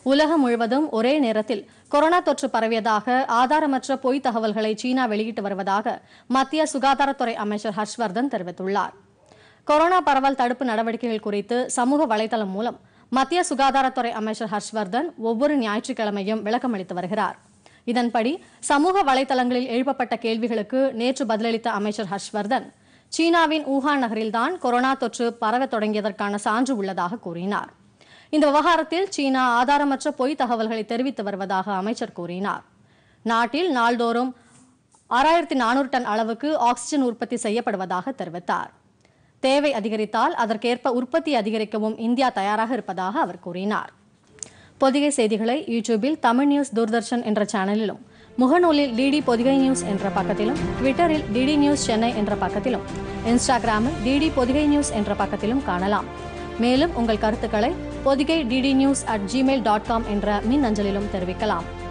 உலகம் முழுவதும் ஒரே நேரத்தில் கொரோனா தொற்று பரவியதாக ஆதாரமற்ற பொய் தகவல்களை சீனா வெளியிட்டு வருவதாக மத்திய சுகாதாரத்துறை அமைச்சர் ஹர்ஷ்வர்தன் தெரிவித்துள்ளார் கொரோனா பரவல் தடுப்பு நடவடிக்கைகள் குறித்து சமூக வலைதளம் மூலம் மத்திய சுகாதாரத்துறை அமைச்சர் ஹர்ஷ்வர்தன் ஒவ்வொரு ஞாயிற்றுக்கிழமையும் விளக்கமளித்து வருகிறார் இதன்படி சமூக வலைதளங்களில் எழுப்பப்பட்ட கேள்விகளுக்கு நேற்று பதிலளித்த அமைச்சர் ஹர்ஷ்வர்தன் சீனாவின் ஊகான் நகரில்தான் கொரோனா தொற்று பரவத் தொடங்கியதற்கான சான்று உள்ளதாக கூறினார் இந்த விவகாரத்தில் சீனா ஆதாரமற்ற பொய் தகவல்களை தெரிவித்து வருவதாக அமைச்சர் கூறினார் நாட்டில் நாள்தோறும் ஆறாயிரத்தி நானூறு டன் அளவுக்கு ஆக்ஸிஜன் உற்பத்தி செய்யப்படுவதாக தெரிவித்தார் தேவை அதிகரித்தால் அதற்கேற்ப உற்பத்தி அதிகரிக்கவும் இந்தியா தயாராக இருப்பதாக அவர் கூறினார் பொதிகை செய்திகளை யூடியூபில் தமிழ் நியூஸ் தூர்தர்ஷன் என்ற சேனலிலும் முகநூலில் டிடி பொதிகை நியூஸ் என்ற பக்கத்திலும் ட்விட்டரில் டிடி நியூஸ் சென்னை என்ற பக்கத்திலும் இன்ஸ்டாகிராமில் டிடி பொதிகை நியூஸ் என்ற பக்கத்திலும் காணலாம் மேலும் உங்கள் கருத்துக்களை Podhigai DD news at Gmail dot com என்ற மின் அஞ்சலிலும் தெரிவிக்கலாம்